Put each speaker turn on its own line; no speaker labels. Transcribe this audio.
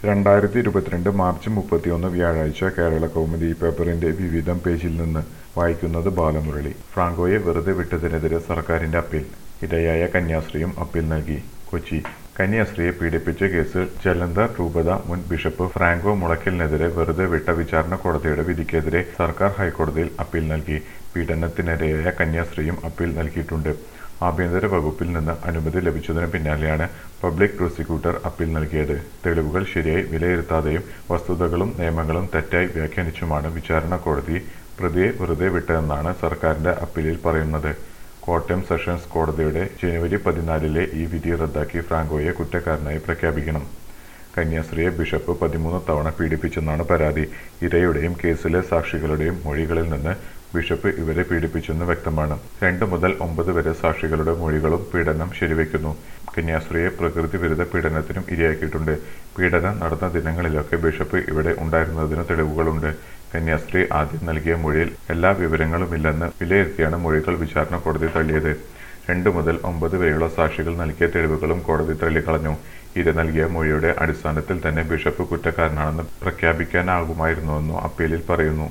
രണ്ടായിരത്തി ഇരുപത്തിരണ്ട് മാർച്ച് മുപ്പത്തിയൊന്ന് വ്യാഴാഴ്ച കേരള കൗമുദി പേപ്പറിന്റെ വിവിധം പേജിൽ നിന്ന് വായിക്കുന്നത് ബാലമുരളി ഫ്രാങ്കോയെ വെറുതെ വിട്ടതിനെതിരെ സർക്കാരിന്റെ അപ്പീൽ ഇരയായ കന്യാസ്ത്രീയും അപ്പീൽ നൽകി കൊച്ചി കന്യാസ്ത്രീയെ പീഡിപ്പിച്ച കേസിൽ ജലന്ധർ രൂപത മുൻ ബിഷപ്പ് ഫ്രാങ്കോ മുളയ്ക്കലിനെതിരെ വെറുതെ വിട്ട വിചാരണ കോടതിയുടെ വിധിക്കെതിരെ സർക്കാർ ഹൈക്കോടതിയിൽ അപ്പീൽ നൽകി പീഡനത്തിനിരയായ കന്യാസ്ത്രീയും അപ്പീൽ നൽകിയിട്ടുണ്ട് ആഭ്യന്തര വകുപ്പിൽ നിന്ന് അനുമതി ലഭിച്ചതിന് പിന്നാലെയാണ് പബ്ലിക് പ്രോസിക്യൂട്ടർ അപ്പീൽ നൽകിയത് തെളിവുകൾ ശരിയായി വിലയിരുത്താതെയും വസ്തുതകളും നിയമങ്ങളും തെറ്റായി വ്യാഖ്യാനിച്ചുമാണ് വിചാരണ കോടതി പ്രതിയെ വെറുതെ വിട്ടതെന്നാണ് സർക്കാരിന്റെ അപ്പീലിൽ പറയുന്നത് കോട്ടയം സെഷൻസ് കോടതിയുടെ ജനുവരി പതിനാലിലെ ഈ വിധി റദ്ദാക്കി ഫ്രാങ്കോയെ കുറ്റക്കാരനായി പ്രഖ്യാപിക്കണം കന്യാസ്ത്രീയെ ബിഷപ്പ് പതിമൂന്ന് തവണ പീഡിപ്പിച്ചെന്നാണ് പരാതി ഇരയുടെയും കേസിലെ സാക്ഷികളുടെയും മൊഴികളിൽ നിന്ന് ബിഷപ്പ് ഇവരെ പീഡിപ്പിച്ചെന്ന് വ്യക്തമാണ് രണ്ട് മുതൽ ഒമ്പത് വരെ സാക്ഷികളുടെ മൊഴികളും പീഡനം ശരിവെക്കുന്നു കന്യാസ്ത്രീയെ പ്രകൃതി വിരുദ്ധ പീഡനത്തിനും ഇരയാക്കിയിട്ടുണ്ട് പീഡനം നടന്ന ദിനങ്ങളിലൊക്കെ ബിഷപ്പ് ഇവിടെ ഉണ്ടായിരുന്നതിന് തെളിവുകളുണ്ട് കന്യാസ്ത്രീ ആദ്യം നൽകിയ മൊഴിയിൽ എല്ലാ വിവരങ്ങളുമില്ലെന്ന് വിലയിരുത്തിയാണ് മൊഴികൾ വിചാരണ കോടതി തള്ളിയത് രണ്ട് മുതൽ ഒമ്പത് വരെയുള്ള സാക്ഷികൾ നൽകിയ തെളിവുകളും കോടതി തള്ളിക്കളഞ്ഞു ഇര നൽകിയ മൊഴിയുടെ അടിസ്ഥാനത്തിൽ തന്നെ ബിഷപ്പ് കുറ്റക്കാരനാണെന്ന് പ്രഖ്യാപിക്കാനാകുമായിരുന്നുവെന്നും അപ്പീലിൽ പറയുന്നു